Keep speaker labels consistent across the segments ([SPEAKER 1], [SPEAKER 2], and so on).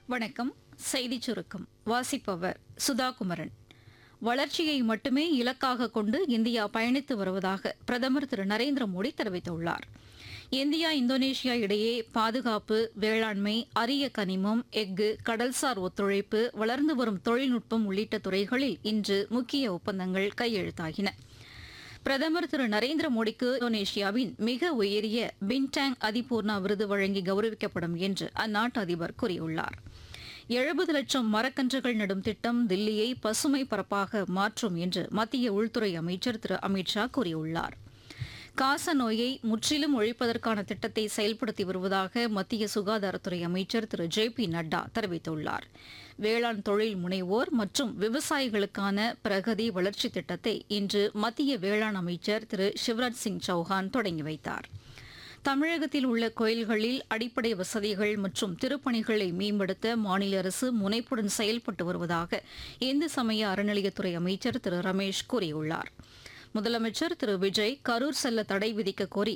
[SPEAKER 1] வணக்கம் செய்திச் சுருக்கம் வாசிப்பவர் சுதா குமரன் வளர்ச்சியை மட்டுமே இலக்காக கொண்டு இந்தியா பயணித்து வருவதாக பிரதமர் திரு நரேந்திர மோடி தெரிவித்துள்ளார் இந்தியா இந்தோனேஷியா இடையே பாதுகாப்பு வேளாண்மை அரிய கனிமம் எஃகு கடல்சார் ஒத்துழைப்பு வளர்ந்து வரும் தொழில்நுட்பம் உள்ளிட்ட துறைகளில் இன்று முக்கிய ஒப்பந்தங்கள் கையெழுத்தாகின பிரதமர் திரு நரேந்திர மோடிக்கு இந்தோனேஷியாவின் மிக உயரிய பின்டாங் அதிபூர்ணா விருது வழங்கி கௌரவிக்கப்படும் என்று அந்நாட்டு அதிபர் கூறியுள்ளார் எழுபது லட்சம் மரக்கன்றுகள் நடும் திட்டம் தில்லியை பசுமை பரப்பாக மாற்றும் என்று மத்திய உள்துறை அமைச்சர் திரு அமித்ஷா கூறியுள்ளார் காச நோயை முற்றிலும் ஒழிப்பதற்கான திட்டத்தை செயல்படுத்தி வருவதாக மத்திய சுகாதாரத்துறை அமைச்சர் திரு ஜே பி நட்டா தெரிவித்துள்ளார் வேளாண் தொழில் முனைவோர் மற்றும் விவசாயிகளுக்கான பிரகதி வளர்ச்சி திட்டத்தை இன்று மத்திய வேளாண் அமைச்சர் திரு சிவராஜ் சிங் சௌஹான் தொடங்கி வைத்தார் தமிழகத்தில் உள்ள கோயில்களில் அடிப்படை வசதிகள் மற்றும் திருப்பணிகளை மேம்படுத்த மாநில அரசு முனைப்புடன் செயல்பட்டு வருவதாக இந்து சமய அறநிலையத்துறை அமைச்சர் திரு ரமேஷ் கூறியுள்ளார் முதலமைச்சர் திரு விஜய் கரூர் செல்ல தடை விதிக்க கோரி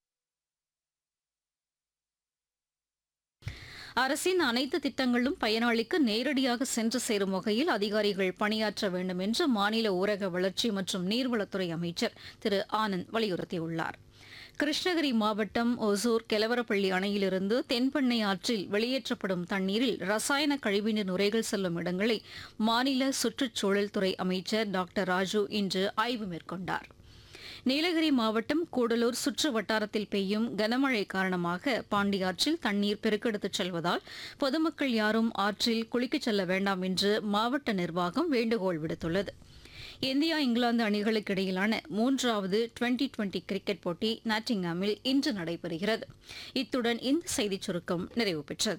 [SPEAKER 1] அரசின் அனைத்து திட்டங்களும் பயனாளிக்கு நேரடியாக சென்று சேரும் வகையில் அதிகாரிகள் பணியாற்ற வேண்டும் என்று மாநில ஊரக வளர்ச்சி மற்றும் நீர்வளத்துறை அமைச்சர் திரு ஆனந்த் வலியுறுத்தியுள்ளார் கிருஷ்ணகிரி மாவட்டம் ஒசூர் கெலவரப்பள்ளி அணையிலிருந்து தென்பெண்ணை ஆற்றில் வெளியேற்றப்படும் தண்ணீரில் ரசாயன கழிவுநீர் நுரைகள் செல்லும் இடங்களை மாநில சுற்றுச்சூழல் துறை அமைச்சர் டாக்டர் ராஜு இன்று ஆய்வு மேற்கொண்டார் நீலகிரி மாவட்டம் கூடலூர் சுற்று வட்டாரத்தில் பெய்யும் கனமழை காரணமாக பாண்டியாற்றில் தண்ணீர் பெருக்கெடுத்துச் செல்வதால் பொதுமக்கள் யாரும் ஆற்றில் குளிக்கச் செல்ல வேண்டாம் என்று மாவட்ட நிர்வாகம் வேண்டுகோள் விடுத்துள்ளது இந்தியா இங்கிலாந்து அணிகளுக்கு இடையிலான மூன்றாவது டுவெண்டி டுவெண்டி கிரிக்கெட் போட்டி நாட்டிங்ஹாமில் இன்று நடைபெறுகிறது இத்துடன் இந்த செய்திச் சுருக்கம் நிறைவு பெற்றது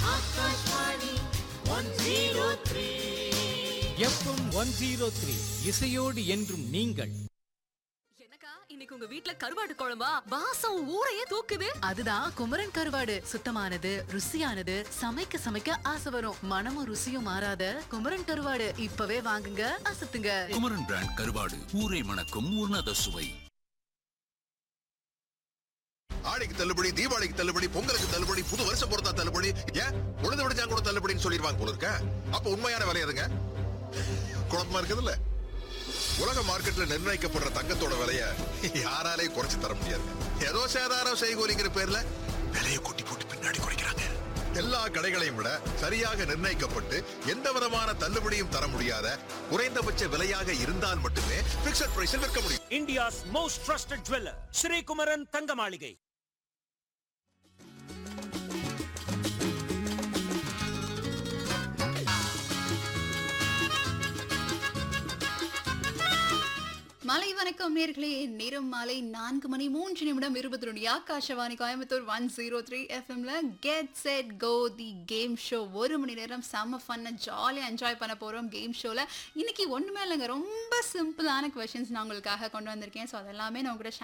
[SPEAKER 2] எஃப்எம் ஒன் ஜீரோ த்ரீ இசையோடு என்றும் நீங்கள்
[SPEAKER 3] எனக்கா இன்னைக்கு உங்க வீட்ல கருவாடு குழம்பா வாசம் ஊரையே தூக்குது
[SPEAKER 4] அதுதான் குமரன் கருவாடு சுத்தமானது ருசியானது சமைக்க சமைக்க ஆசை வரும் மனமும் ருசியும் மாறாத குமரன் கருவாடு இப்பவே வாங்குங்க அசத்துங்க
[SPEAKER 5] குமரன் பிராண்ட் கருவாடு ஊரை மணக்கும் உன்னத சுவை
[SPEAKER 6] ஆடிக்கு தள்ளுபடி தீபாவளிக்கு தள்ளுபடி பொங்கலுக்கு தள்ளுபடி புது வருஷம் பொறுத்தா தள்ளுபடி ஏன் உழுது விடுச்சா கூட தள்ளுபடின்னு சொல்லிடுவாங்க போல இருக்க அப்ப உண்மையான விலை எதுங்க குழப்பமா இருக்குதுல்ல உலக மார்க்கெட்ல நிர்ணயிக்கப்படுற தங்கத்தோட விலைய யாராலையும் குறைச்சு தர முடியாது ஏதோ சேதாரம் செய்கூலிங்கிற பேர்ல விலையை கொட்டி போட்டு பின்னாடி குறைக்கிறாங்க எல்லா கடைகளையும் விட சரியாக நிர்ணயிக்கப்பட்டு எந்த விதமான தள்ளுபடியும் தர முடியாத குறைந்தபட்ச விலையாக இருந்தால் மட்டுமே பிக்சட் பிரைஸில் விற்க முடியும்
[SPEAKER 2] India's most trusted jeweller Srikumaran Thanga Maligai
[SPEAKER 7] மாலை வணக்கம் நேர்களே நேரம் மாலை நான்கு மணி மூன்று நிமிடம் இருபத்தி ரெண்டு Akashvani Coimbatore one zero three எஃப்எம்ல get set go the game show ஒரு மணி நேரம் செம்ம ஃபன்னை ஜாலியாக என்ஜாய் பண்ண போகிறோம் கேம் ஷோவில் இன்னைக்கு ஒன்றுமே இல்லைங்க ரொம்ப சிம்பிளான கொஷின்ஸ் நான் உங்களுக்காக கொண்டு வந்திருக்கேன் ஸோ அதெல்லாமே நான் உங்கள்கிட்ட